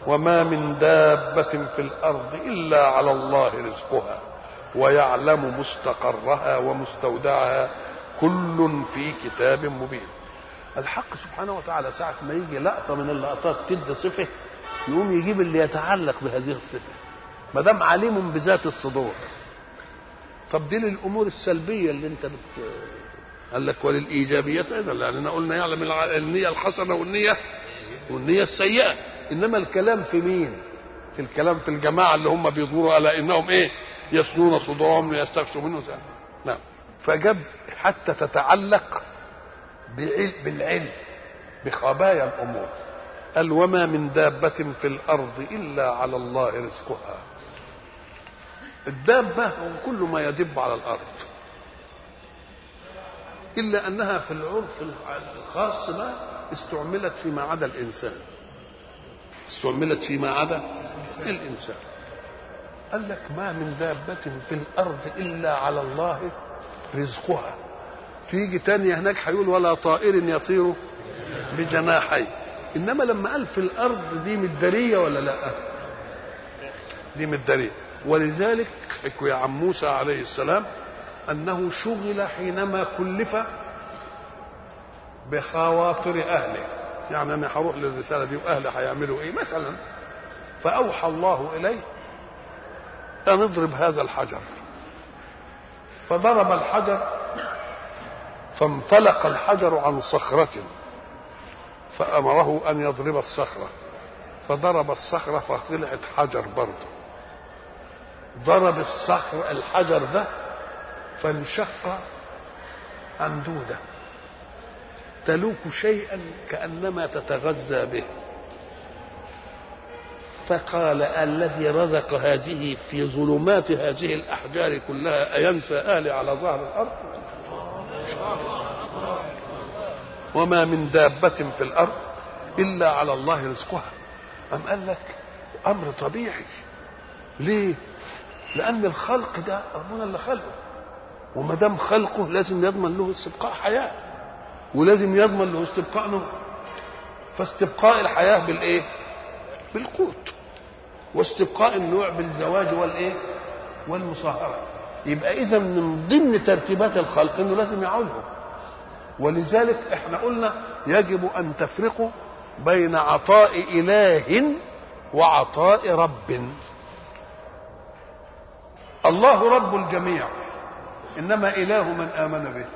وما من دابة في الأرض إلا على الله رزقها ويعلم مستقرها ومستودعها كل في كتاب مبين الحق سبحانه وتعالى ساعة ما يجي لقطة من اللقطات تدي صفة يقوم يجيب اللي يتعلق بهذه الصفة ما دام عليم بذات الصدور طب دي للأمور السلبية اللي أنت بت قال لك وللإيجابيات أيضا لأننا قلنا يعلم النية الحسنة والنية والنية السيئة إنما الكلام في مين؟ في الكلام في الجماعة اللي هم بيظهروا على إنهم إيه؟ يسنون صدورهم ليستغشوا منه سهل. نعم فجاب حتى تتعلق بالعلم بخبايا الامور قال وما من دابة في الأرض إلا على الله رزقها الدابة هو كل ما يدب على الأرض إلا أنها في العرف الخاص ما استعملت فيما عدا الإنسان استعملت فيما عدا الإنسان قال لك ما من دابة في الأرض إلا على الله رزقها فيجي تانية هناك هيقول ولا طائر يطير بجناحيه انما لما قال في الارض دي مداريه ولا لا دي مداريه ولذلك حكوا عن موسى عليه السلام انه شغل حينما كلف بخواطر اهله يعني انا هروح للرساله دي واهلي هيعملوا ايه مثلا فاوحى الله اليه ان اضرب هذا الحجر فضرب الحجر فانفلق الحجر عن صخرة فأمره أن يضرب الصخرة فضرب الصخرة فطلعت حجر برضه ضرب الصخر الحجر ده فانشق أندودة تلوك شيئا كأنما تتغذى به فقال الذي رزق هذه في ظلمات هذه الأحجار كلها أينسى أهلي على ظهر الأرض وما من دابة في الأرض إلا على الله رزقها أم قال لك أمر طبيعي ليه؟ لأن الخلق ده ربنا اللي خلقه وما دام خلقه لازم يضمن له استبقاء حياة ولازم يضمن له استبقاء نوع فاستبقاء الحياة بالإيه؟ بالقوت واستبقاء النوع بالزواج والإيه؟ والمصاهرة يبقى إذا من ضمن ترتيبات الخلق إنه لازم يعولهم ولذلك احنا قلنا يجب ان تفرقوا بين عطاء اله وعطاء رب الله رب الجميع انما اله من امن به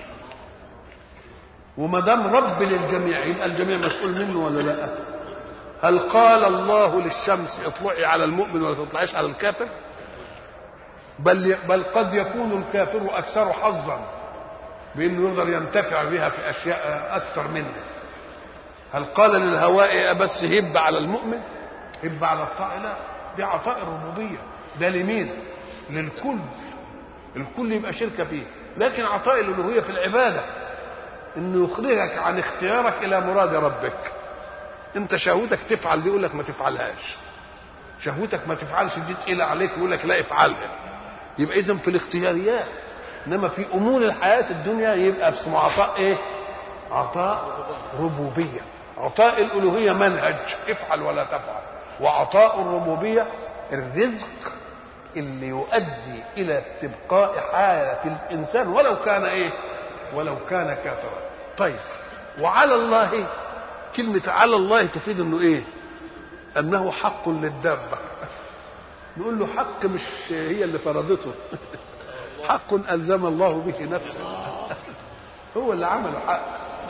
وما دام رب للجميع يبقى الجميع مسؤول منه ولا لا هل قال الله للشمس اطلعي على المؤمن ولا تطلعيش على الكافر بل بل قد يكون الكافر اكثر حظا بانه يقدر ينتفع بها في اشياء اكثر منه هل قال للهواء بس هب على المؤمن هب على الطائع لا دي عطاء الربوبيه ده لمين للكل الكل يبقى شركه فيه لكن عطاء الالوهيه في العباده انه يخرجك عن اختيارك الى مراد ربك انت شهوتك تفعل دي يقول لك ما تفعلهاش شهوتك ما تفعلش دي تقيله عليك يقول لك لا افعلها يبقى اذا في الاختياريات انما في امور الحياه الدنيا يبقى اسمه عطاء ايه عطاء ربوبيه عطاء الالوهيه منهج افعل ولا تفعل وعطاء الربوبيه الرزق اللي يؤدي الى استبقاء حاله الانسان ولو كان ايه ولو كان كافرا طيب وعلى الله كلمة على الله تفيد انه ايه انه حق للدابة نقول له حق مش هي اللي فرضته حق ألزم الله به نفسه هو اللي عمله حق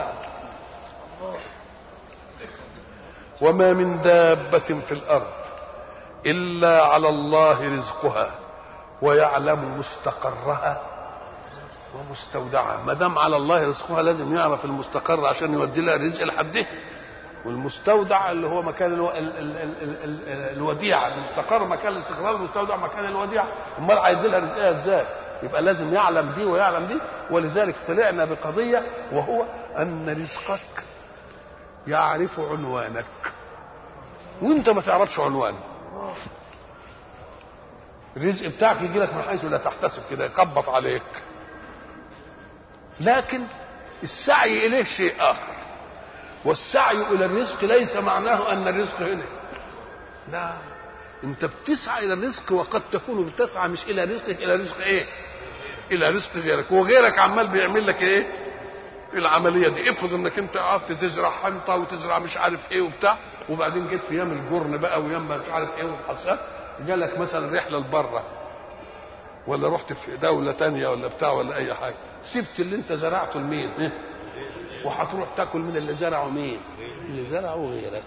وما من دابة في الأرض إلا على الله رزقها ويعلم مستقرها ومستودعها ما دام على الله رزقها لازم يعرف المستقر عشان يودي لها الرزق لحده والمستودع اللي هو مكان الو... ال... ال... ال... ال... ال... الوديعه المستقر مكان الاستقرار المستودع مكان الوديعه امال هيدي لها رزقها ازاي يبقى لازم يعلم دي ويعلم دي ولذلك طلعنا بقضيه وهو ان رزقك يعرف عنوانك وانت ما تعرفش عنوانه الرزق بتاعك يجي لك من حيث لا تحتسب كده يخبط عليك لكن السعي اليه شيء اخر والسعي الى الرزق ليس معناه ان الرزق هنا لا انت بتسعى الى الرزق وقد تكون بتسعى مش الى رزقك الى رزق ايه الى رزق غيرك وغيرك عمال بيعمل لك ايه العمليه دي افرض انك انت قعدت تزرع حنطه وتزرع مش عارف ايه وبتاع وبعدين جيت في ايام الجرن بقى وايام مش عارف ايه والحصاد جالك مثلا رحله لبره ولا رحت في دوله تانية ولا بتاع ولا اي حاجه سبت اللي انت زرعته لمين إيه؟ وهتروح تاكل من اللي زرعه مين اللي زرعه غيرك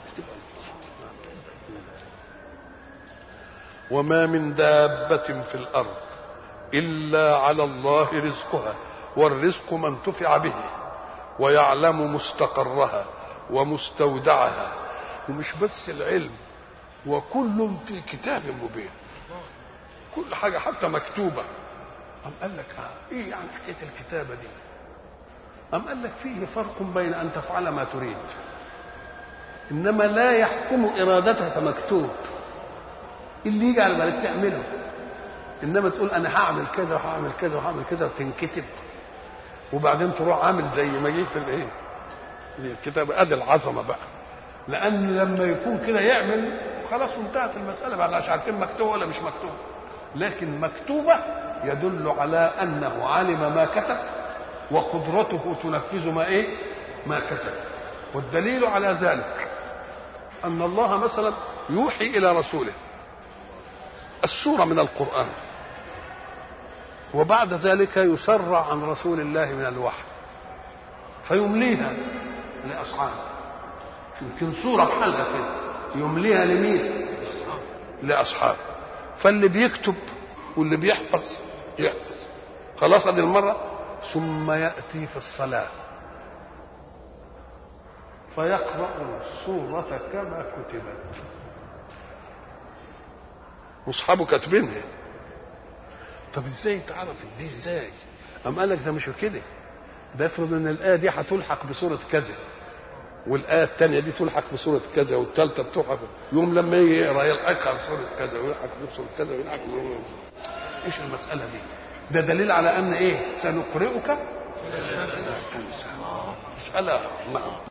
وما من دابة في الأرض إلا على الله رزقها والرزق ما انتفع به ويعلم مستقرها ومستودعها ومش بس العلم وكل في كتاب مبين كل حاجة حتى مكتوبة أم قال لك آه إيه يعني حكاية الكتابة دي أم قال لك فيه فرق بين أن تفعل ما تريد إنما لا يحكم إرادتك مكتوب اللي يجي على بالك تعمله انما تقول انا هعمل كذا وهعمل كذا وهعمل كذا وتنكتب وبعدين تروح عامل زي ما جه في الايه زي الكتاب ادي العظمه بقى لان لما يكون كده يعمل خلاص انتهت المساله بقى مش عارفين مكتوبه ولا مش مكتوبه لكن مكتوبه يدل على انه علم ما كتب وقدرته تنفذ ما ايه ما كتب والدليل على ذلك ان الله مثلا يوحي الى رسوله السورة من القرآن وبعد ذلك يسرع عن رسول الله من الوحي فيمليها لأصحابه يمكن سورة بحالها كده يمليها لمين؟ لأصحابه فاللي بيكتب واللي بيحفظ يحفظ خلاص هذه المرة ثم يأتي في الصلاة فيقرأ السورة كما كتبت واصحابه كاتبينها طب ازاي تعرف دي ازاي قام قال لك ده مش كده ده افرض ان الايه دي هتلحق بسوره كذا والايه الثانيه دي تلحق بسوره كذا والثالثه بتلحق يوم لما يجي يقرا يلحقها بسوره كذا ويلحق بسوره كذا ويلحق بسوره ايش المساله دي ده دليل على ان ايه سنقرئك مساله نعم